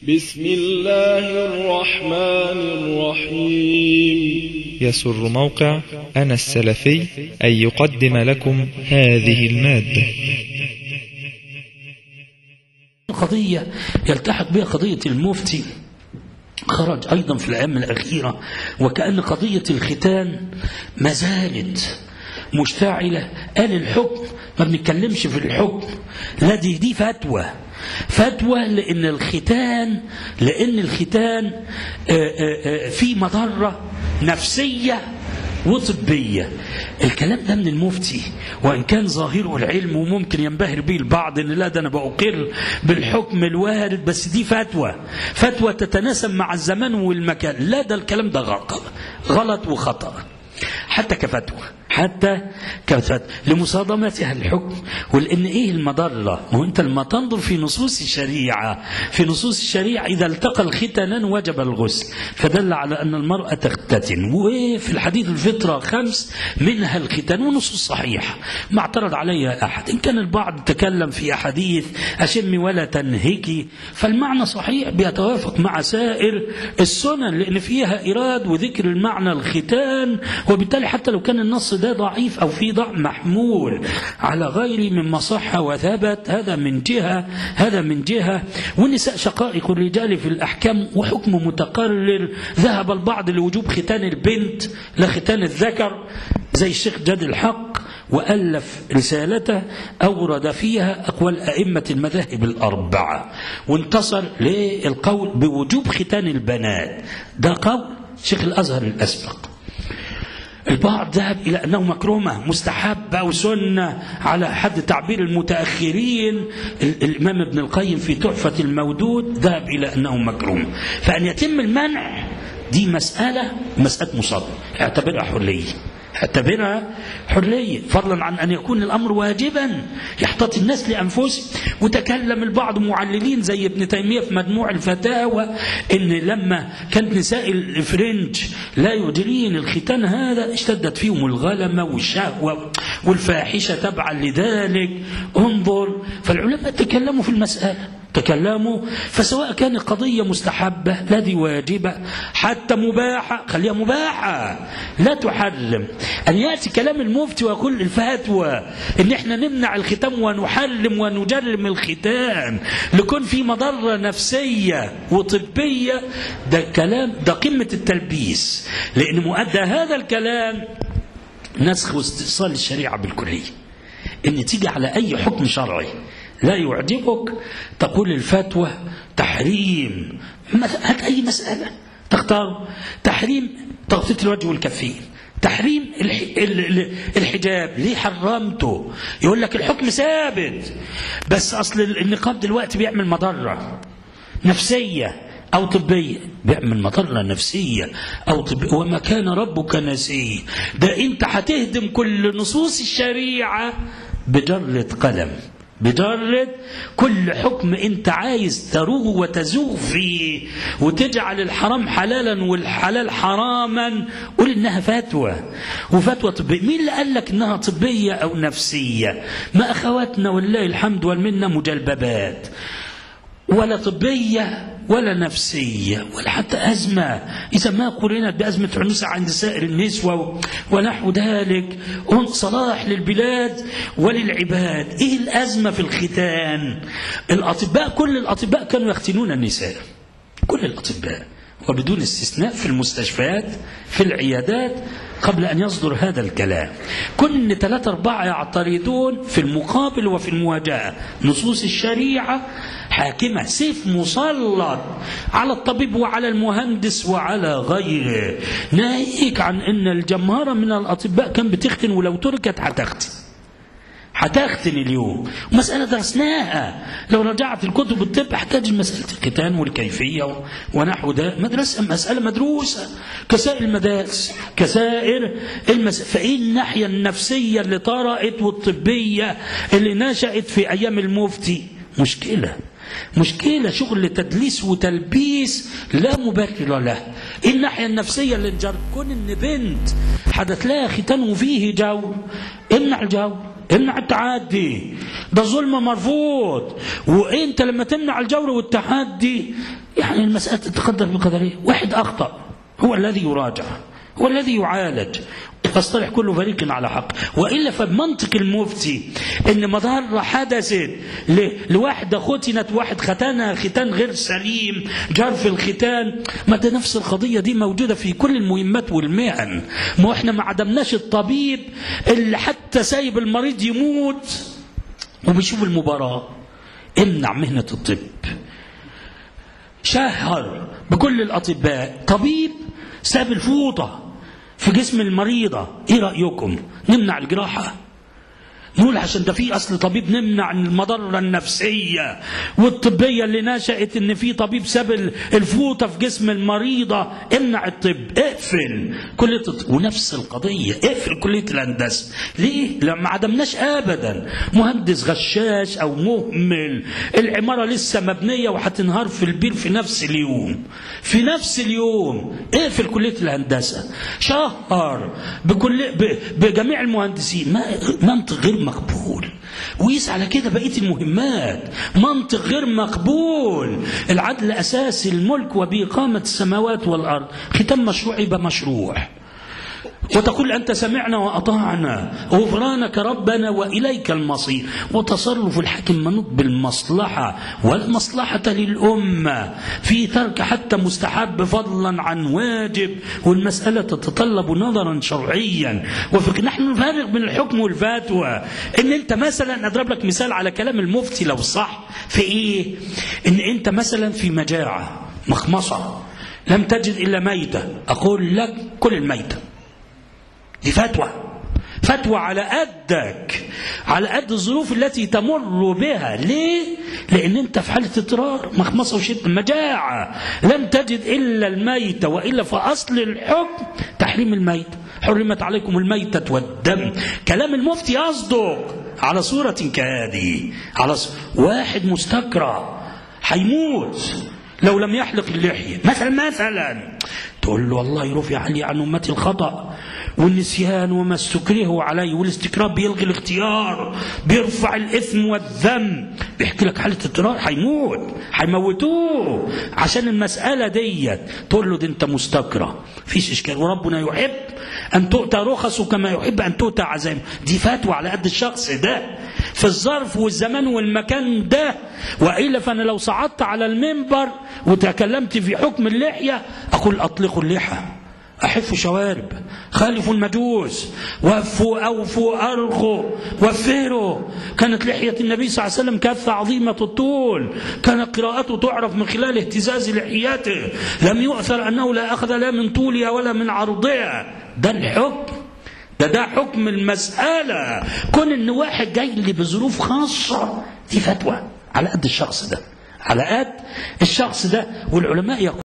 بسم الله الرحمن الرحيم يسر موقع أنا السلفي أن يقدم لكم هذه المادة قضية يلتحق بها قضية المفتي خرج أيضا في الأيام الأخيرة وكأن قضية الختان ما زالت مشتعلة قال الحكم ما بنتكلمش في الحكم لا دي دي فتوى فتوى لأن الختان لأن الختان آه، آه، آه، في مضرة نفسية وطبية الكلام ده من المفتي وإن كان ظاهره العلم وممكن ينبهر به البعض إن لا ده أنا بأقر بالحكم الوارد بس دي فتوى فتوى تتناسب مع الزمان والمكان لا ده الكلام ده غلط غلط وخطأ حتى كفتوى حتى كفتوى لمصادمتها الحكم ولان ايه المضره؟ ما هو انت لما تنظر في نصوص الشريعه في نصوص الشريعه اذا التقى الختانان وجب الغسل فدل على ان المراه تختتن وفي الحديث الفطره خمس منها الختان ونصوص صحيحه ما اعترض عليها احد ان كان البعض تكلم في احاديث اشمي ولا تنهكي فالمعنى صحيح بيتوافق مع سائر السنن لان فيها ايراد وذكر المعنى الختان وبالتالي حتى لو كان النص ده ضعيف او في ضعف محمول على غير مما صح وثبت هذا من جهه هذا من جهه والنساء شقائق الرجال في الاحكام وحكم متقرر ذهب البعض لوجوب ختان البنت لا ختان الذكر زي الشيخ جاد الحق وألف رسالته أورد فيها أقوال أئمة المذاهب الأربعة وانتصر للقول بوجوب ختان البنات ده قول شيخ الأزهر الأسبق البعض ذهب إلى أنه مكرمة مستحبة أو سنة على حد تعبير المتأخرين ال- الإمام ابن القيم في تحفة المودود ذهب إلى أنه مكرمة فأن يتم المنع دي مسألة مسألة مصادرة اعتبرها حرية اعتبرها حرية فضلا عن أن يكون الأمر واجبا يحتاط الناس لأنفسهم وتكلم البعض معللين زي ابن تيمية في مجموع الفتاوى إن لما كانت نساء الفرنج لا يدرين الختان هذا اشتدت فيهم الغلمة والشهوة والفاحشة تبعا لذلك انظر فالعلماء تكلموا في المسألة تكلموا فسواء كانت قضية مستحبة لا دي واجبة حتى مباحة خليها مباحة لا تحرم أن يأتي كلام المفتي ويقول الفتوى إن إحنا نمنع الختام ونحرم ونجرم الختان لكون في مضرة نفسية وطبية ده كلام ده قمة التلبيس لأن مؤدى هذا الكلام نسخ واستئصال الشريعة بالكلية إن تيجي على أي حكم شرعي لا يعجبك تقول الفتوى تحريم مث- هات أي مسألة تختار تحريم تغطية الوجه والكفين تحريم الح... ال- ال- الحجاب ليه حرمته يقول لك الحكم ثابت بس أصل النقاب دلوقتي بيعمل مضرة نفسية أو طبية بيعمل مضرة نفسية أو طبية وما كان ربك نسيا ده أنت هتهدم كل نصوص الشريعة بجرة قلم بجرة كل حكم انت عايز تروه وتزوغ فيه وتجعل الحرام حلالا والحلال حراما قول انها فتوى وفتوى طبية مين اللي قال لك انها طبية او نفسية ما اخواتنا والله الحمد والمنة مجلببات ولا طبية ولا نفسية ولا حتى أزمة إذا ما قرنت بأزمة عنوسة عند سائر النسوة ونحو ذلك هم صلاح للبلاد وللعباد إيه الأزمة في الختان الأطباء كل الأطباء كانوا يختنون النساء كل الأطباء وبدون استثناء في المستشفيات في العيادات قبل أن يصدر هذا الكلام كن ثلاثة أربعة يعترضون في المقابل وفي المواجهة نصوص الشريعة حاكمة سيف مسلط على الطبيب وعلى المهندس وعلى غيره ناهيك عن أن الجمهرة من الأطباء كان بتختن ولو تركت هتختن هتختن اليوم مسألة درسناها لو رجعت الكتب الطب هتجد مسألة الختان والكيفية و- ونحو ده مدرسة مسألة مدروسة كسائر المدارس كسائر المس... فإيه الناحية النفسية اللي طرأت والطبية اللي نشأت في أيام المفتي مشكلة مشكلة شغل تدليس وتلبيس لا مبرر له إيه الناحية النفسية اللي انجر كون إن بنت حدث لها ختان وفيه جو امنع الجو امنع التعدي ده ظلم مرفوض وانت لما تمنع الجور والتحدي يعني المسألة تتقدر بقدرها واحد أخطأ هو الذي يراجع هو الذي يعالج فاصطلح كل فريق على حق والا فبمنطق المفتي ان مضره حدثت ل- لواحده ختنت واحد ختانها ختان غير سليم جار في الختان ما ده نفس القضيه دي موجوده في كل المهمات والمهن ما احنا ما عدمناش الطبيب اللي حتى سايب المريض يموت وبيشوف المباراه امنع مهنه الطب شهر بكل الأطباء طبيب ساب الفوطة في جسم المريضة ايه رأيكم نمنع الجراحة نقول عشان ده في اصل طبيب نمنع المضره النفسيه والطبيه اللي نشات ان في طبيب ساب ال- الفوطه في جسم المريضه امنع الطب اقفل كليه الطب ونفس القضيه اقفل كليه الهندسه ليه؟ لما عدمناش ابدا مهندس غشاش او مهمل العماره لسه مبنيه وهتنهار في البير في نفس اليوم في نفس اليوم اقفل كليه الهندسه شهر بكل ب- بجميع المهندسين ما منطق غير مقبول وقيس على كده بقيه المهمات منطق غير مقبول العدل اساس الملك وباقامه السماوات والارض ختام مشروع يبقى مشروع وتقول أنت سمعنا وأطعنا غفرانك ربنا وإليك المصير وتصرف الحاكم منوط بالمصلحة والمصلحة للأمة في ترك حتى مستحب فضلا عن واجب والمسألة تتطلب نظرا شرعيا وفق نحن نفرق بين الحكم والفتوى إن أنت مثلا أضرب لك مثال على كلام المفتي لو صح في إيه إن أنت مثلا في مجاعة مخمصة لم تجد إلا ميتة أقول لك كل الميتة دي فتوى فتوى على قدك على قد الظروف التي تمر بها ليه لان انت في حاله اضطرار مخمصه وشده مجاعه لم تجد الا الميت والا فاصل الحكم تحريم الميت حرمت عليكم الميتة والدم كلام المفتي يصدق على صورة كهذه على ص... واحد مستكرى هيموت لو لم يحلق اللحية مثلا مثلا تقول له والله رفع علي عن أمتي الخطأ والنسيان وما استكرهوا عليه والاستكراه بيلغي الاختيار بيرفع الإثم والذنب بيحكي لك حالة اضطرار هيموت هيموتوه عشان المسألة ديت تقول له ده أنت مستكره فيش إشكال وربنا يحب أن تؤتى رخصه كما يحب أن تؤتى عزائمه دي فتوى على قد الشخص ده في الظرف والزمان والمكان ده وإلا فأنا لو صعدت على المنبر وتكلمت في حكم اللحية أقول أطلقوا اللحى أحفوا شوارب خالفوا المجوس وفوا أوفوا أرخوا وفروا كانت لحية النبي صلى الله عليه وسلم كثة عظيمة الطول كانت قراءته تعرف من خلال اهتزاز لحيته لم يؤثر أنه لا أخذ لا من طولها ولا من عرضها ده الحكم ده ده حكم المسألة كون ان واحد جاي لي بظروف خاصة دي فتوى على قد الشخص ده على قد الشخص ده والعلماء يقول